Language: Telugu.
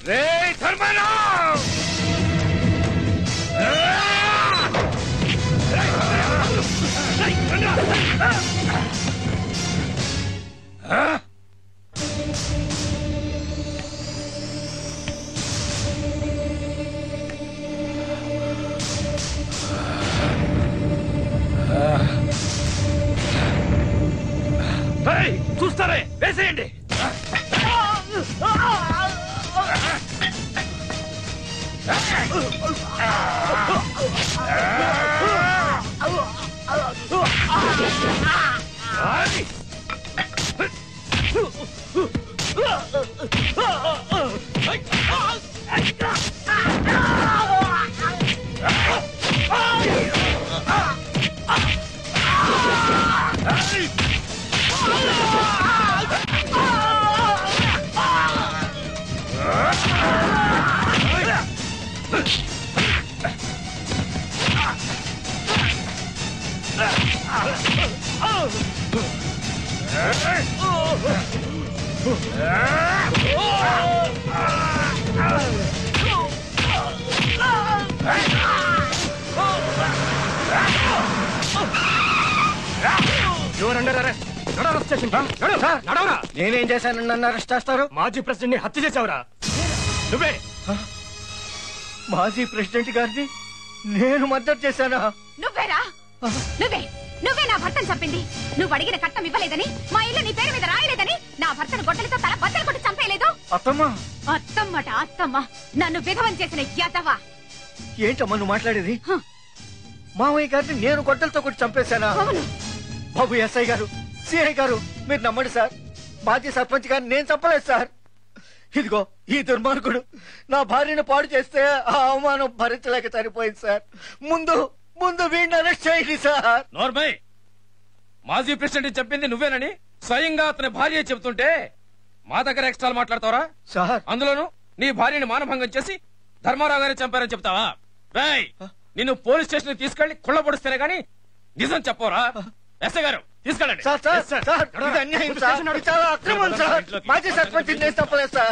రే ధర్మారావు ఏయ్, చూస్తారే వేసేయండి ఆయ్. యువర్ అండర్ అరెస్ట్ నడవరా స్టేషన్ నడవరా నేనేం చేశాను నన్ను అరెస్ట్ చేస్తారు మాజీ ప్రెసిడెంట్ ని హత్య చేశావురా నువ్వే మాజీ ప్రెసిడెంట్ గారిని నేను మద్దతు చేశానా నువ్వేరా నువ్వే నువ్వే నా భర్తను చంపింది నువ్వు అడిగిన కట్నం ఇవ్వలేదని మా ఇల్లు నీ పేరు మీద రాయలేదని నా భర్తను గొడ్డలతో తల బద్దలు కొట్టి చంపేయలేదు అత్తమ్మా అత్తమ్మట అత్తమ్మ నన్ను విధవం చేసిన యాదవా ఏంటమ్మా నువ్వు మాట్లాడేది హ. మామయ్య గారిని నేను గొడ్డలతో కొట్టి చంపేశానా అవును బాబు ఎస్ఐ గారు సిఐ గారు మీరు నమ్మండి సార్ మాజీ సర్పంచ్ గారిని నేను చంపలేదు సార్ ఇదిగో ఈ దుర్మార్గుడు నా భార్యను పాడు చేస్తే ఆ అవమానం భరించలేక చనిపోయింది సార్ ముందు ముందు వీడిని అరెస్ట్ చేయండి సార్ నోర్మై మాజీ ప్రెసిడెంట్ చెప్పింది నువ్వేనని స్వయంగా అతని భార్య చెబుతుంటే మా దగ్గర ఎక్స్ట్రా మాట్లాడతావరా సార్ అందులోను నీ భార్యని మానభంగం చేసి ధర్మారావు గారిని చంపారని చెప్తావా రేయ్ నిన్ను పోలీస్ స్టేషన్ తీసుకెళ్లి కుళ్ళ పొడిస్తేనే గాని నిజం చెప్పోరా ఎస్ఐ గారు తీసుకెళ్ళండి sir sir Yes, sir. Sir నడవరా. ఇది అన్యాయం ముందు సార్ స్టేషన్ నడు. ఇది చాలా అక్రమం సార్ ఇంట్లోకి. మాజీ సర్పంచ్ నేను తప్పలేదు సార్